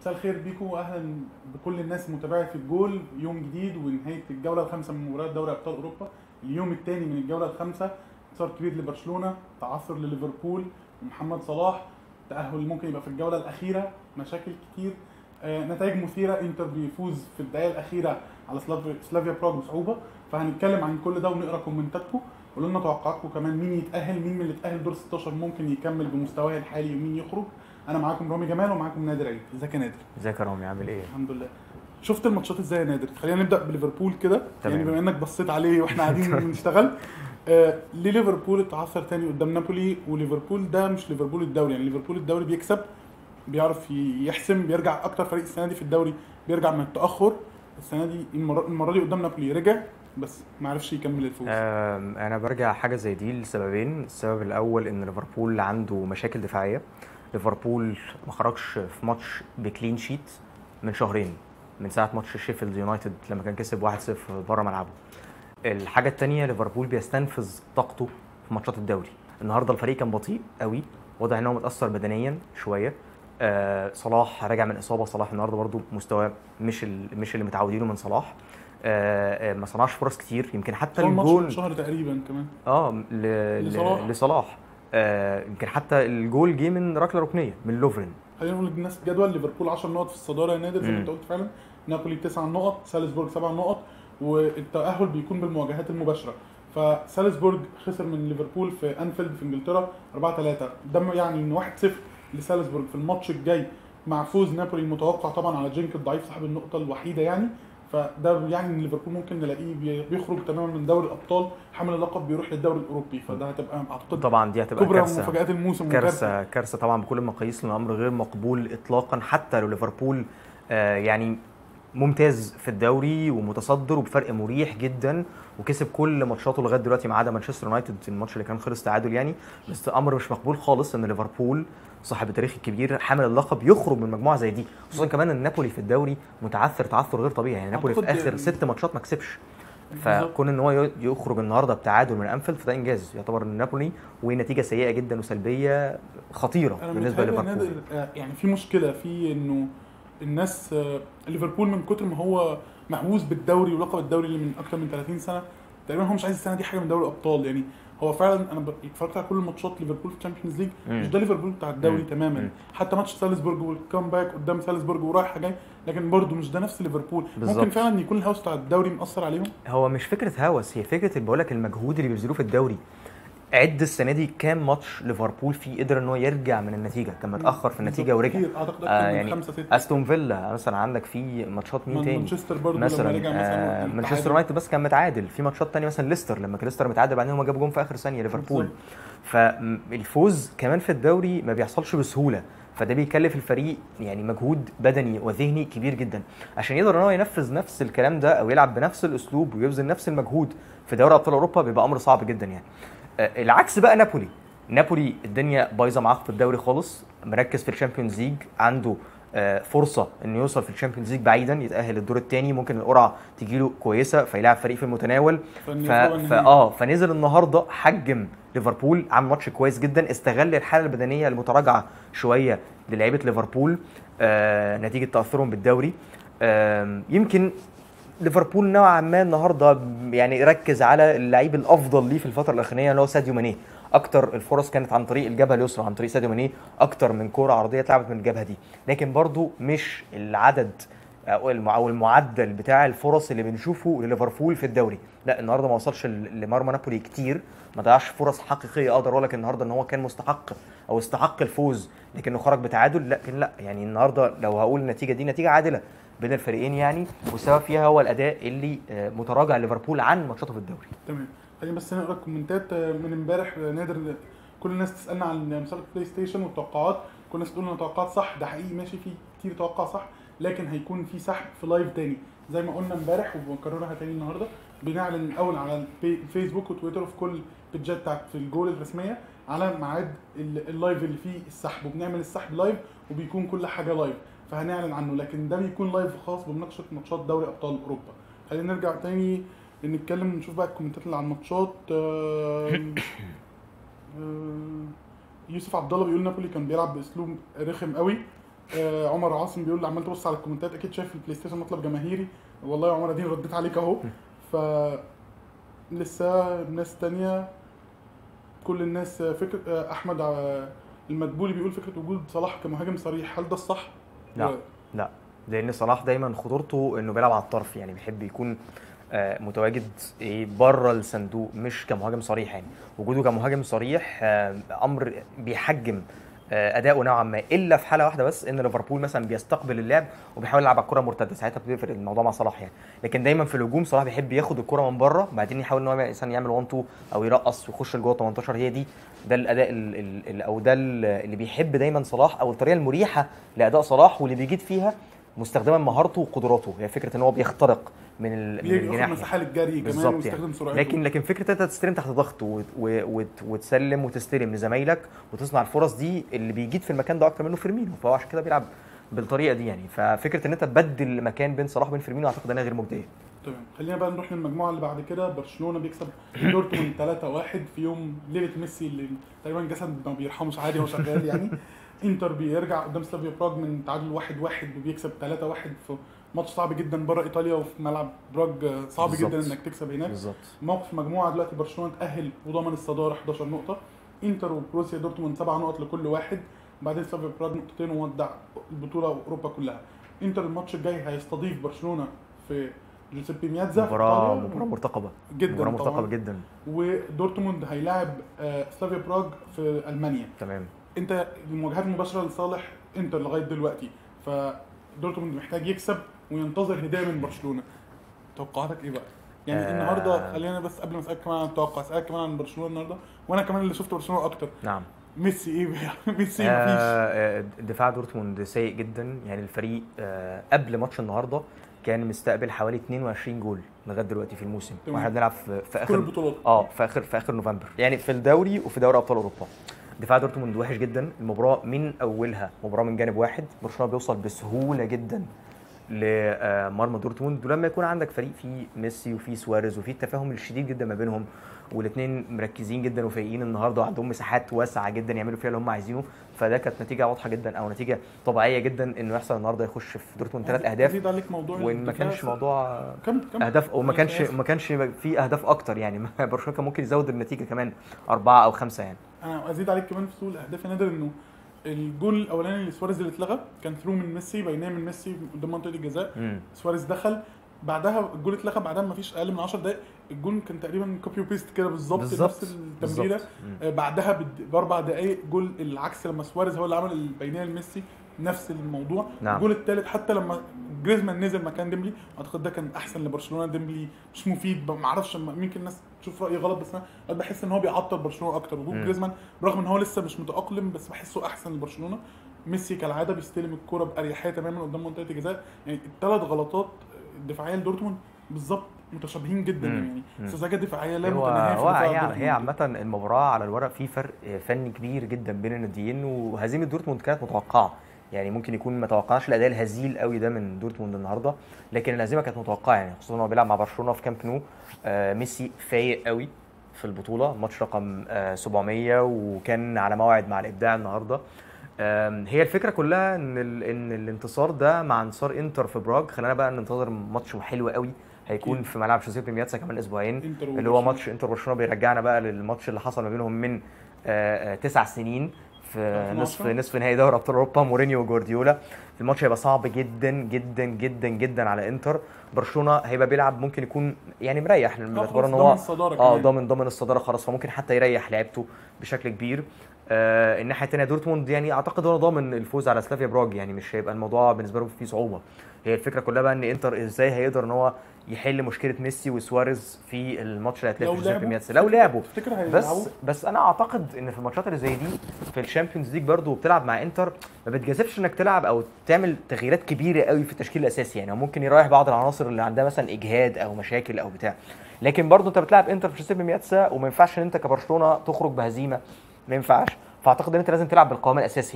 مساء الخير بيكم واهلا بكل الناس المتابعه في الجول يوم جديد ونهايه الجوله الخامسه من مباريات دوري ابطال اوروبا اليوم الثاني من الجوله الخامسه انتصار كبير لبرشلونه تعثر لليفربول ومحمد صلاح تاهل ممكن يبقى في الجوله الاخيره مشاكل كتير آه، نتائج مثيره انتر بيفوز في الدقائق الاخيره على سلافيا سلافيا براغ بصعوبه فهنتكلم عن كل ده ونقرا كومنتاتكم قولوا لنا توقعاتكم كمان مين يتاهل مين من اللي اتاهل دور 16 ممكن يكمل بمستواه الحالي ومين يخرج انا معاكم رامي جمال ومعاكم نادر عيد ازيك يا نادر ازيك يا رامي عامل ايه؟ الحمد لله شفت الماتشات ازاي يا نادر خلينا نبدا بليفربول كده تمام. يعني بما انك بصيت عليه واحنا قاعدين بنشتغل آه ليه ليفربول اتعثر تاني قدام نابولي وليفربول ده مش ليفربول الدوري يعني ليفربول الدوري بيكسب بيعرف ي- يحسم بيرجع اكتر فريق السنه دي في الدوري بيرجع من التاخر السنه دي المره, المرة دي قدام نابولي رجع بس ما عرفش يكمل الفوز آم، انا برجع حاجه زي دي لسببين السبب الاول ان ليفربول عنده مشاكل دفاعيه ليفربول ما خرجش في ماتش بكلين شيت من شهرين من ساعه ماتش شيفيلد يونايتد لما كان كسب 1-0 بره ملعبه الحاجه الثانيه ليفربول بيستنفذ طاقته في ماتشات الدوري النهارده الفريق كان بطيء قوي واضح ان هو متاثر بدنيا شويه آه صلاح راجع من اصابه صلاح النهارده برضو مستواه مش ال- مش اللي متعودينه من صلاح آه آه، ما صنعش فرص كتير يمكن حتى هو الماتش من الجول شهر تقريبا كمان اه ل... لصلاح. ل... لصلاح آه يمكن حتى الجول جه من ركله ركنيه من لوفرين خلينا نقول للناس الجدول ليفربول 10 نقط في الصداره يا نادر زي ما مم. انت قلت فعلا نابولي 9 نقط سالزبورج 7 نقط والتاهل بيكون بالمواجهات المباشره فسالزبورج خسر من ليفربول في انفيلد في انجلترا 4 3 ده يعني ان 1 0 لسالزبورج في الماتش الجاي مع فوز نابولي المتوقع طبعا على جينك الضعيف صاحب النقطه الوحيده يعني فده يعني ان ليفربول ممكن نلاقيه بي- بيخرج تماما من دوري الابطال حامل اللقب بيروح للدوري الاوروبي فده هتبقى اعتقد طبعا دي هتبقى كبرى كارثه مفاجات الموسم كارثه كارثه طبعا بكل المقاييس لان الامر غير مقبول اطلاقا حتى لو ليفربول آه يعني ممتاز في الدوري ومتصدر وبفرق مريح جدا وكسب كل ماتشاته لغايه دلوقتي ما عدا مانشستر يونايتد الماتش اللي كان خلص تعادل يعني بس امر مش مقبول خالص ان ليفربول صاحب التاريخ الكبير حامل اللقب يخرج من مجموعه زي دي خصوصا كمان ان نابولي في الدوري متعثر تعثر غير طبيعي يعني نابولي في أعتقد اخر يعني- ست ماتشات ما كسبش بالظبط. فكون ان هو يخرج النهارده بتعادل من انفيلد فده انجاز يعتبر ان نابولي ونتيجه سيئه جدا وسلبيه خطيره انا بالنسبه بالنسبه لليفربول نادر آه، يعني في مشكله في انه الناس آه، ليفربول من كتر ما هو مهووس بالدوري ولقب الدوري اللي من اكتر من 30 سنه تقريبا هو مش عايز السنه دي حاجه من دوري الابطال يعني هو فعلا انا ب- اتفرجت على كل ماتشات ليفربول في الشامبيونز ليج مم. مش ده ليفربول بتاع الدوري مم. تماما مم. حتى ماتش سالزبورج والكامباك قدام سالزبورج ورايح جاي لكن برضه مش ده نفس ليفربول ممكن بالظبط. فعلا يكون الهاوس بتاع الدوري مأثر عليهم هو مش فكره هوس هي فكره اللي بقول لك المجهود اللي بيبذلوه في الدوري عد السنه دي كام ماتش ليفربول فيه قدر ان هو يرجع من النتيجه كان متاخر في النتيجه ورجع كتير اعتقد اكتر آه من يعني خمسه سته استون فيلا مثلا عندك في ماتشات مين من تاني مانشستر برضه لما مثلا رجع مثلا آه التعادل. مانشستر يونايتد بس كان متعادل في ماتشات تانية مثلا ليستر لما كان ليستر متعادل بعدين هم جابوا جون في اخر ثانيه ليفربول بالظبط. فالفوز كمان في الدوري ما بيحصلش بسهوله فده بيكلف الفريق يعني مجهود بدني وذهني كبير جدا عشان يقدر ان هو ينفذ نفس الكلام ده او يلعب بنفس الاسلوب ويبذل نفس المجهود في دوري ابطال اوروبا بيبقى امر صعب جدا يعني آه، العكس بقى نابولي نابولي الدنيا بايظه معاه في الدوري خالص مركز في الشامبيونز ليج عنده آه، فرصه انه يوصل في الشامبيونز ليج بعيدا يتاهل الدور الثاني ممكن القرعه تجي له كويسه فيلاعب فريق في المتناول فإن ف... يفوق النهائي. فا اه فنزل النهارده حجم ليفربول عمل ماتش كويس جدا استغل الحاله البدنيه المتراجعه شويه للعيبه ليفربول آه نتيجه تاثرهم بالدوري آه يمكن ليفربول نوعا ما النهارده يعني ركز على اللعيب الافضل ليه في الفتره الاخرانيه اللي هو ساديو ماني اكتر الفرص كانت عن طريق الجبهه اليسرى عن طريق ساديو ماني اكتر من كوره عرضيه اتلعبت من الجبهه دي لكن برضو مش العدد او المع- أو المعدل بتاع الفرص اللي بنشوفه لليفربول في الدوري لا النهارده ما وصلش ل- لمرمى نابولي كتير ما ضيعش فرص حقيقيه اقدر اقول لك النهارده ان هو كان مستحق او استحق الفوز لكنه خرج بتعادل لكن لا يعني النهارده لو هقول النتيجه دي نتيجه عادله بين الفريقين يعني والسبب فيها هو الاداء اللي آه، متراجع ليفربول عن ماتشاته في الدوري تمام خلينا بس نقرا الكومنتات آه، من امبارح آه، نادر آه، كل الناس تسالنا عن مسابقه بلاي ستيشن والتوقعات كل الناس تقول لنا توقعات صح ده حقيقي ماشي في كتير توقع صح لكن هيكون في سحب في لايف تاني زي ما قلنا امبارح وبنكررها تاني النهارده بنعلن الاول على البي- الفيسبوك وتويتر وفي كل البيجات بتاعت في الجول الرسميه على ميعاد ال- اللايف اللي فيه السحب وبنعمل السحب لايف وبيكون كل حاجه لايف فهنعلن عنه لكن ده بيكون لايف خاص بمناقشه ماتشات دوري ابطال اوروبا خلينا نرجع تاني نتكلم نشوف بقى الكومنتات اللي على الماتشات آم، آم، يوسف عبد الله بيقول نابولي كان بيلعب باسلوب رخم قوي آه عمر عاصم بيقول عمال تبص على الكومنتات اكيد شايف البلاي ستيشن مطلب جماهيري والله يا عمر اديني رديت عليك اهو ف لسه ناس تانية كل الناس آه، فكرة آه، احمد ع- المدبولي بيقول فكرة وجود صلاح كمهاجم صريح هل ده الصح؟ لا. و- لا لان صلاح دايما خطورته انه بيلعب على الطرف يعني بيحب يكون آه، متواجد ايه بره الصندوق مش كمهاجم صريح يعني وجوده كمهاجم صريح آه، امر بيحجم آه، اداؤه نوعا ما الا في حاله واحده بس ان ليفربول مثلا بيستقبل اللعب وبيحاول يلعب على الكره المرتده ساعتها بيفرق الموضوع مع صلاح يعني لكن دايما في الهجوم صلاح بيحب ياخد الكره من بره بعدين يحاول ان هو مثلا يعمل 1 2 او يرقص ويخش لجوه 18 هي دي ده الاداء ال- ال- ال- او ده ال- اللي بيحب دايما صلاح او الطريقه المريحه لاداء صلاح واللي بيجيد فيها مستخدما مهارته وقدراته هي فكره ان هو بيخترق من ال- من بيجي ياخد الجناح مساحة للجري كمان بالظبط يعني. ويستخدم سرعته لكن لكن فكره انت تستلم تحت ضغط وت- و- وت- وتسلم وتستلم لزمايلك وتصنع الفرص دي اللي بيجيد في المكان ده اكتر منه فيرمينو فهو عشان كده بيلعب بالطريقه دي يعني ففكره ان انت تبدل مكان بين صلاح وبين فيرمينو اعتقد انها غير مجديه تمام خلينا بقى نروح للمجموعه اللي بعد كده برشلونه بيكسب دورتموند 3-1 في يوم ليله ميسي اللي تقريبا جسد ما بيرحمش عادي هو شغال يعني انتر بيرجع قدام سلافيا براغ من تعادل 1-1 وبيكسب 3-1 في ماتش صعب جدا بره ايطاليا وفي ملعب براغ صعب بالظبط. جدا انك تكسب هناك بالظبط موقف مجموعه دلوقتي برشلونه تاهل وضمن الصداره 11 نقطه انتر وبروسيا دورتموند 7 نقط لكل واحد بعدين سلافيا براغ نقطتين وودع البطوله واوروبا كلها انتر الماتش الجاي هيستضيف برشلونه في جوزيبي مياتزا في مباراه إيطاليا. مباراه مرتقبه جدا مباراه طبعاً. مرتقبه جدا ودورتموند هيلاعب آه، سلافيا براغ في المانيا تمام انت المواجهات المباشره لصالح انتر لغايه دلوقتي فدورتموند محتاج يكسب وينتظر هدايه من برشلونه توقعاتك ايه بقى؟ يعني آه. النهارده خلينا بس قبل ما اسالك كمان عن التوقع اسالك كمان عن برشلونه النهارده وانا كمان اللي شفت برشلونه اكتر نعم ميسي ايه بقى؟ ميسي مفيش آه، آه، دفاع دورتموند سيء جدا يعني الفريق آه، قبل ماتش النهارده كان مستقبل حوالي 22 جول لغايه دلوقتي في الموسم تمام. واحنا بنلعب في, في كل اخر البطولات اه في اخر في اخر نوفمبر يعني في الدوري وفي دوري ابطال اوروبا دفاع دورتموند وحش جدا المباراه من اولها مباراه من جانب واحد برشلونه بيوصل بسهوله جدا لمرمى دورتموند ولما يكون عندك فريق فيه ميسي وفيه سواريز وفيه التفاهم الشديد جدا ما بينهم والاثنين مركزين جدا وفايقين النهارده وعندهم مساحات واسعه جدا يعملوا فيها اللي هم عايزينه فده كانت نتيجه واضحه جدا او نتيجه طبيعيه جدا انه يحصل النهارده يخش في دورتموند ثلاث اهداف زيد عليك موضوع وان ما الدفاع. كانش موضوع كم كم اهداف وما كانش ما كانش في اهداف اكتر يعني برشلونه كان ممكن يزود النتيجه كمان اربعه او خمسه يعني انا ازيد عليك كمان في سوق الاهداف يا نادر انه الجول الاولاني لسواريز اللي اتلغى كان ثرو من ميسي بيناه من ميسي قدام منطقه الجزاء امم سواريز دخل بعدها الجول اتلغى بعدها ما فيش اقل من 10 دقائق الجول كان تقريبا كوبي وبيست كده بالظبط بالظبط نفس التمريره بالظبط. مم. آه، بعدها بد- باربع دقائق جول العكس لما سواريز هو اللي عمل البينيه لميسي نفس الموضوع نعم. الجول الثالث حتى لما جريزمان نزل مكان ديمبلي اعتقد ده كان احسن لبرشلونه ديمبلي مش مفيد ما اعرفش م- يمكن الناس تشوف رايي غلط بس انا بحس ان هو بيعطل برشلونه اكتر وجود مم. جريزمان برغم ان هو لسه مش متاقلم بس بحسه احسن لبرشلونه ميسي كالعاده بيستلم الكرة باريحيه تماما قدام منطقه الجزاء يعني الثلاث غلطات الدفاعيه لدورتموند بالظبط متشابهين جدا مم. يعني مم. سذاجه دفاعيه لا هو متناهيه في هو دفاع هي, دورتموند. هي عامة المباراة على الورق في فرق فني كبير جدا بين الناديين وهزيمة دورتموند كانت متوقعة يعني ممكن يكون ما توقعناش الاداء الهزيل قوي ده من دورتموند النهارده لكن الهزيمه كانت متوقعه يعني خصوصا ان هو بيلعب مع برشلونه في كامب نو آه ميسي فايق قوي في البطوله ماتش رقم آه 700 وكان على موعد مع الابداع النهارده آم، هي الفكره كلها ان ال... ان الانتصار ده مع انتصار انتر في براغ خلانا بقى ننتظر ماتش حلو قوي هيكون أكيد. في ملعب جوزيبي مياتسا كمان اسبوعين انتر اللي هو وبرشلونة. ماتش انتر برشلونه بيرجعنا بقى للماتش اللي حصل ما بينهم من آه، آه، تسع سنين في 2010. نصف نصف نهائي دوري ابطال اوروبا مورينيو وجوارديولا الماتش هيبقى صعب جدا جدا جدا جدا على انتر برشلونه هيبقى بيلعب ممكن يكون يعني مريح باعتبار ان ضامن هو الصدارة اه كمان. ضامن ضامن الصداره خلاص فممكن حتى يريح لعيبته بشكل كبير آه الناحيه الثانيه دورتموند يعني اعتقد هو ضامن الفوز على سلافيا براج يعني مش هيبقى الموضوع بالنسبه له فيه صعوبه هي الفكره كلها بقى ان انتر ازاي هيقدر ان هو يحل مشكله ميسي وسواريز في الماتش اللي هيتلعب لو في جوزيبي لعبوا مياتسا لو لعبوا تفتكر هيلعبوا بس بس انا اعتقد ان في الماتشات اللي زي دي في الشامبيونز ليج برضو وبتلعب مع انتر ما بتجازفش انك تلعب او تعمل تغييرات كبيره قوي في التشكيل الاساسي يعني هو ممكن يريح بعض العناصر اللي عندها مثلا اجهاد او مشاكل او بتاع لكن برضو انت بتلعب انتر في جوزيبي مياتسا وما ينفعش ان انت كبرشلونه تخرج بهزيمه ما ينفعش فاعتقد ان انت لازم تلعب بالقوام الاساسي يعني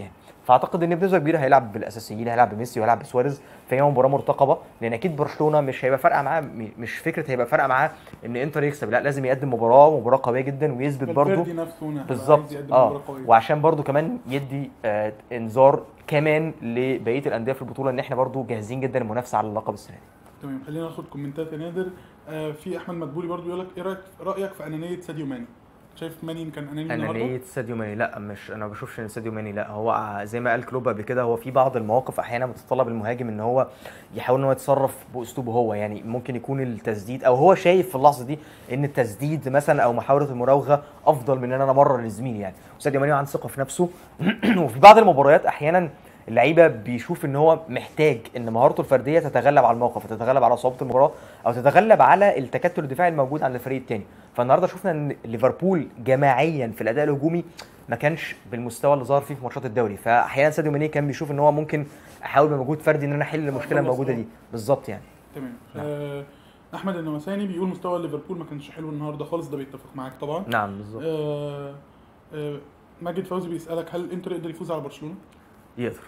فاعتقد ان بنسبه كبيره هيلعب بالاساسيين هيلعب بميسي وهيلعب بسواريز فهي مباراه مرتقبه لان اكيد برشلونه مش هيبقى فارقه معاه م- مش فكره هيبقى فارقه معاه ان انتر يكسب لا لازم يقدم مباراه مباراه قويه جدا ويثبت برضه فالفيردي نفسه هنا هيبقى بالظبط عايز يقدم اه مباراة قوية. وعشان برضو كمان يدي آه انذار كمان لبقيه الانديه في البطوله ان احنا برضو جاهزين جدا للمنافسه على اللقب السنه دي تمام خلينا ناخد كومنتات يا نادر آه في احمد مدبولي برضو يقول لك ايه رايك رايك في انانيه ساديو ماني شايف ماني كان اناني النهارده انانيه ساديو ماني لا مش انا ما بشوفش ان ساديو ماني لا هو زي ما قال كلوب قبل كده هو في بعض المواقف احيانا بتتطلب المهاجم ان هو يحاول ان هو يتصرف باسلوبه هو يعني ممكن يكون التسديد او هو شايف في اللحظه دي ان التسديد مثلا او محاوله المراوغه افضل من ان انا امرر لزميلي يعني وساديو ماني عنده ثقه في نفسه وفي بعض المباريات احيانا اللعيبه بيشوف ان هو محتاج ان مهارته الفرديه تتغلب على الموقف وتتغلب على صعوبه المباراه او تتغلب على التكتل الدفاعي الموجود عند الفريق الثاني فالنهارده شفنا ان ليفربول جماعيا في الاداء الهجومي ما كانش بالمستوى اللي ظهر فيه في ماتشات الدوري فاحيانا ساديو ماني كان بيشوف ان هو ممكن احاول بمجهود فردي ان انا احل المشكله خلص الموجوده آه. دي بالظبط يعني تمام نعم. آه احمد النواساني بيقول مستوى ليفربول ما كانش حلو النهارده خالص ده بيتفق معاك طبعا نعم بالظبط آه آه ماجد فوزي بيسالك هل انتر يقدر يفوز على برشلونه؟ يقدر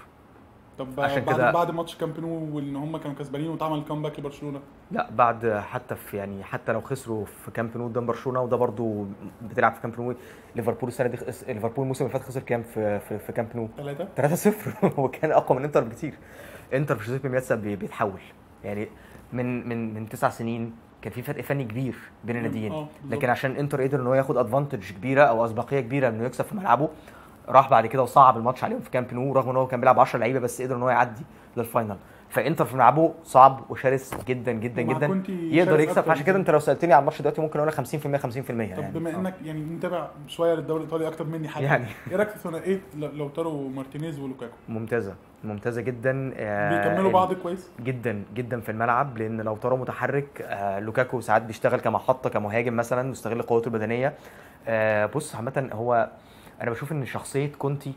طب عشان بعد كده- بعد ماتش كامب نو وان هم كانوا كسبانين واتعمل كامباك لبرشلونه لا بعد حتى في يعني حتى لو خسروا في كامب نو قدام برشلونه وده برضو بتلعب في كامب نو ليفربول السنه دي خس... ليفربول الموسم اللي فات خسر كام في في, في كامب نو ثلاثه 3-0 وكان اقوى من انتر بكتير انتر في جوزيبي مياتسا بي- بيتحول يعني من من من تسع سنين كان في فرق فني كبير بين الناديين اه بالظبط. لكن عشان انتر قدر ان هو ياخد ادفانتج كبيره او اسبقيه كبيره انه يكسب في ملعبه راح بعد كده وصعب الماتش عليهم في كامب نو رغم ان هو كان بيلعب 10 لعيبه بس قدر ان هو يعدي للفاينل فانتر في ملعبه صعب وشرس جدا جدا ومع جدا كونتي يقدر شرس يكسب أكتر فعشان كده من انت لو سالتني على الماتش دلوقتي ممكن اقول لك 50% 50% يعني طب بما آه. انك يعني متابع شويه للدوري الايطالي اكتر مني حاجه يعني. ايه رايك في ثنائيه ل- لوتارو مارتينيز ولوكاكو ممتازه ممتازه جدا آه، بيكملوا ال- بعض كويس جدا جدا في الملعب لان لو ترى متحرك آه لوكاكو ساعات بيشتغل كمحطه كمهاجم مثلا مستغل قوته البدنيه آه بص عامه هو انا بشوف ان شخصيه كونتي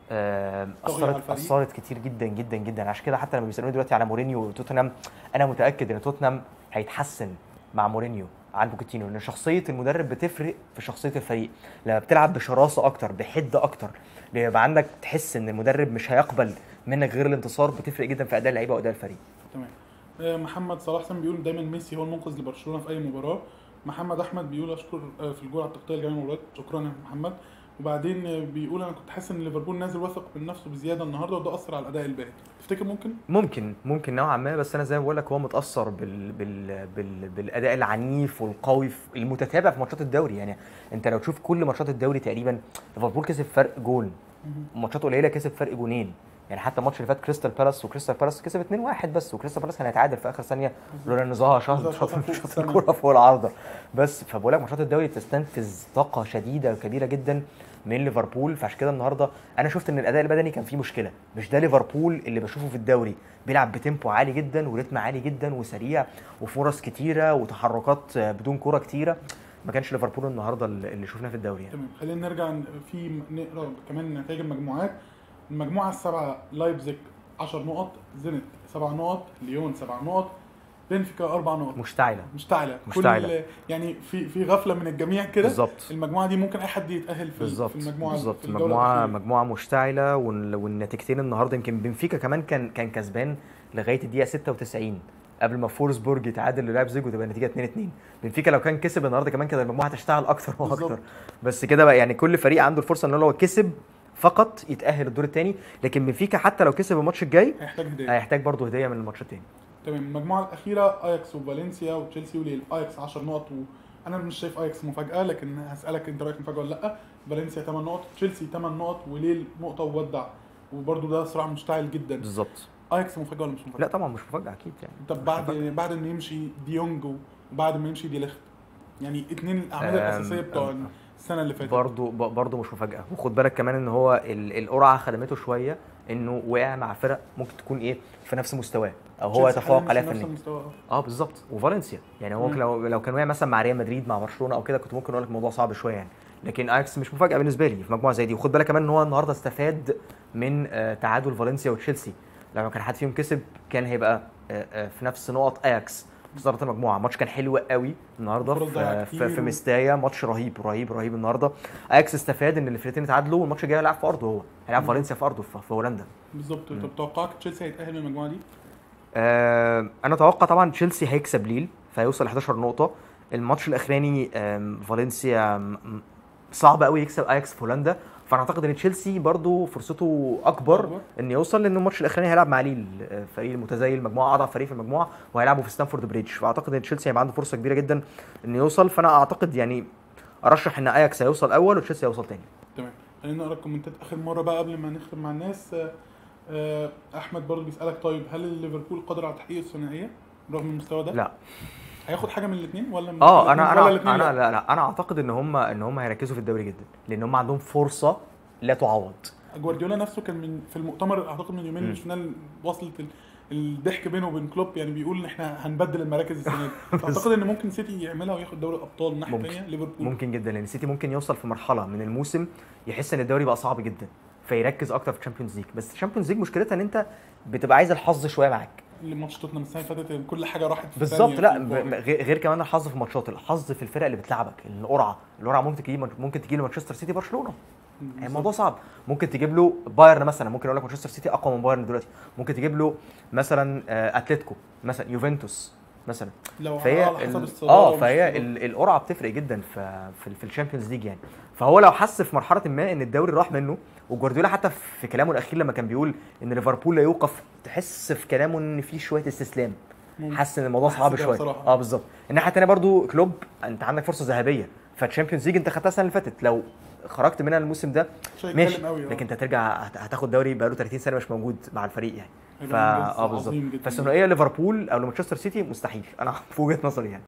آه طاغية على اثرت الفريق. اثرت كتير جدا جدا جدا عشان كده حتى لما بيسالوني دلوقتي على مورينيو وتوتنهام انا متاكد ان توتنهام هيتحسن مع مورينيو عن بوكيتينو لان شخصيه المدرب بتفرق في شخصيه الفريق لما بتلعب بشراسه اكتر بحده اكتر لما يبقى عندك تحس ان المدرب مش هيقبل منك غير الانتصار بتفرق جدا في اداء اللعيبه واداء الفريق تمام آه، محمد صلاح سام بيقول دايما ميسي هو المنقذ لبرشلونه في اي مباراه محمد احمد بيقول اشكر آه، في الجول على التغطيه لجميع المباريات شكرا يا محمد وبعدين آه، بيقول انا كنت حاسس ان ليفربول نازل واثق من نفسه بزياده النهارده وده اثر على الاداء الباقي تفتكر ممكن ممكن ممكن نوعا ما بس انا زي ما بقول لك هو متاثر بال بال بال بالاداء العنيف والقوي في- المتتابع في ماتشات الدوري يعني انت لو تشوف كل ماتشات الدوري تقريبا ليفربول كسب فرق جول ماتشات قليله كسب فرق جونين يعني حتى الماتش اللي فات كريستال بالاس وكريستال بالاس كسب 2-1 بس وكريستال بالاس كان هيتعادل في اخر ثانيه لولا ان زها شاط زها شاط شاطها فوق شاط السما. الكوره فوق العارضه بس فبقول لك ماتشات الدوري تستنفذ طاقه شديده وكبيره جدا من ليفربول فعشان كده النهارده انا شفت ان الاداء البدني كان فيه مشكله مش ده ليفربول اللي بشوفه في الدوري بيلعب بتيمبو عالي جدا وريتم عالي جدا وسريع وفرص كتيره وتحركات بدون كوره كتيره ما كانش ليفربول النهارده اللي اللي شفناه في الدوري يعني تمام خلينا نرجع ن- في نقرا كمان نتائج المجموعات المجموعه السبعه لايبزيج 10 نقط زينت 7 نقط ليون 7 نقط بنفيكا 4 نقط مشتعله مشتعله مشتعله. كل يعني في في غفله من الجميع كده بالظبط المجموعه دي ممكن اي حد يتاهل في بالظبط في المجموعه بالظبط في الجولة مجموعه الأخيرة. مجموعه مشتعله وال- والنتيجتين النهارده يمكن بنفيكا كمان كان كان كسبان لغايه الدقيقه 96 قبل ما فورسبورج يتعادل للايبزيج وتبقى النتيجه 2 2 بنفيكا لو كان كسب النهارده كمان كده المجموعه هتشتغل اكتر واكتر بالظبط. بس كده بقى يعني كل فريق عنده الفرصه ان هو لو كسب فقط يتاهل الدور الثاني لكن بنفيكا حتى لو كسب الماتش الجاي هيحتاج هدايه هيحتاج برضه هديه من الماتش الثاني تمام المجموعه الاخيره اياكس وفالنسيا وتشيلسي وليل اياكس 10 نقط وانا مش شايف اياكس مفاجاه لكن هسالك انت رايك مفاجاه ولا لا فالنسيا 8 نقط تشيلسي 8 نقط وليل نقطه وودع وبرده ده صراع مشتعل جدا بالظبط اياكس مفاجاه ولا مش مفاجاه؟ لا طبعا مش مفاجاه اكيد يعني طب مش بعد مفاجأة. بعد ما يمشي ديونج وبعد ما يمشي دي ليخت يعني اتنين الاعمال أم- الاساسيه بتوع أم- السنه اللي فاتت برضه ب- برضه مش مفاجاه وخد بالك كمان ان هو ال- القرعه خدمته شويه انه وقع مع فرق ممكن تكون ايه في نفس مستواه او هو تشيلسي يتفوق حالياً عليها مش في نفس فنيا المستوى اه بالظبط وفالنسيا يعني هو مم. لو لو كان وقع مثلا مع ريال مدريد مع برشلونه او كده كنت ممكن اقول لك الموضوع صعب شويه يعني لكن اياكس مش مفاجاه بالنسبه لي في مجموعه زي دي وخد بالك كمان ان هو النهارده استفاد من آه، تعادل فالنسيا وتشيلسي لما كان حد فيهم كسب كان هيبقى آه، آه، في نفس نقط اياكس في صداره المجموعه الماتش كان حلو قوي النهارده فرص ضيعة في, كتير في, في و- مستايا ماتش رهيب رهيب رهيب النهارده اياكس استفاد ان الفرقتين اتعادلوا والماتش الجاي هيلعب في ارضه هو هيلعب مم. فالنسيا في ارضه في, في هولندا بالظبط طب توقعك تشيلسي هيتاهل من المجموعه دي؟ آه انا اتوقع طبعا تشيلسي هيكسب ليل فهيوصل ل 11 نقطه الماتش الاخراني آم، فالنسيا م- م- صعب قوي يكسب اياكس في هولندا فانا اعتقد ان تشيلسي برضو فرصته اكبر أكبر. ان يوصل لان الماتش الاخراني هيلعب مع ليل آه، فريق المتزايل المجموعه اضعف فريق في المجموعه وهيلعبوا في ستانفورد بريدج فاعتقد ان تشيلسي هيبقى عنده فرصه كبيره جدا انه يوصل فانا اعتقد يعني ارشح ان اياكس هيوصل اول وتشيلسي هيوصل تاني تمام خلينا نقرا الكومنتات اخر مره بقى قبل ما نختم مع الناس آه، آه، احمد برضه بيسالك طيب هل ليفربول قادر على تحقيق الثنائيه رغم المستوى ده؟ لا هياخد حاجه من الاثنين ولا من اه الاتنين؟ انا ولا انا الاتنين انا لا؟ لا لا انا اعتقد ان هم ان هم هيركزوا في الدوري جدا لان هم عندهم فرصه لا تعوض جوارديولا نفسه كان من في المؤتمر اعتقد من يومين مم. اللي شفناه وصلت ال- الضحك بينه وبين كلوب يعني بيقول ان احنا هنبدل المراكز السنه دي فاعتقد ان ممكن سيتي يعملها وياخد دوري الابطال الناحيه ممكن. الثانيه ليفربول ممكن جدا لان السيتي ممكن يوصل في مرحله من الموسم يحس ان الدوري بقى صعب جدا فيركز اكتر في الشامبيونز ليج بس الشامبيونز ليج مشكلتها ان انت بتبقى عايز الحظ شويه معاك اللي ماتش توتنهام السنه اللي فاتت كل حاجه راحت في بالظبط ثانية لا في ب- المباراة. غير غير كمان الحظ في الماتشات الحظ في الفرق اللي بتلعبك القرعه القرعه ممكن تجي ممكن تجي لمانشستر سيتي برشلونه يعني بالظبط. الموضوع صعب ممكن تجيب له بايرن مثلا ممكن اقول لك مانشستر سيتي اقوى من بايرن دلوقتي ممكن تجيب له مثلا آه، اتلتيكو مثلا يوفنتوس مثلا لو فهي على حسب ال- الصدارة اه ومش فهي الصدارة. ال- القرعه بتفرق جدا في في, في الشامبيونز ليج يعني فهو لو حس في مرحله ما ان الدوري راح منه وجوارديولا حتى في كلامه الاخير لما كان بيقول ان ليفربول لا يوقف تحس في كلامه ان في شويه استسلام ممكن. حاسس ان الموضوع حاسس صعب كده شويه بصراحة. اه بالظبط الناحيه الثانيه برضو كلوب انت عندك فرصه ذهبيه فالشامبيونز ليج انت خدتها السنه اللي فاتت لو خرجت منها الموسم ده مش هيتكلم ماشي قوي، آه. لكن انت هترجع هت- هتاخد دوري بقاله 30 سنه مش موجود مع الفريق يعني هيبقى فا إنجاز اه بالظبط عظيم جداً. فالثنائيه ليفربول او لمانشستر سيتي مستحيل انا في وجهه نظري يعني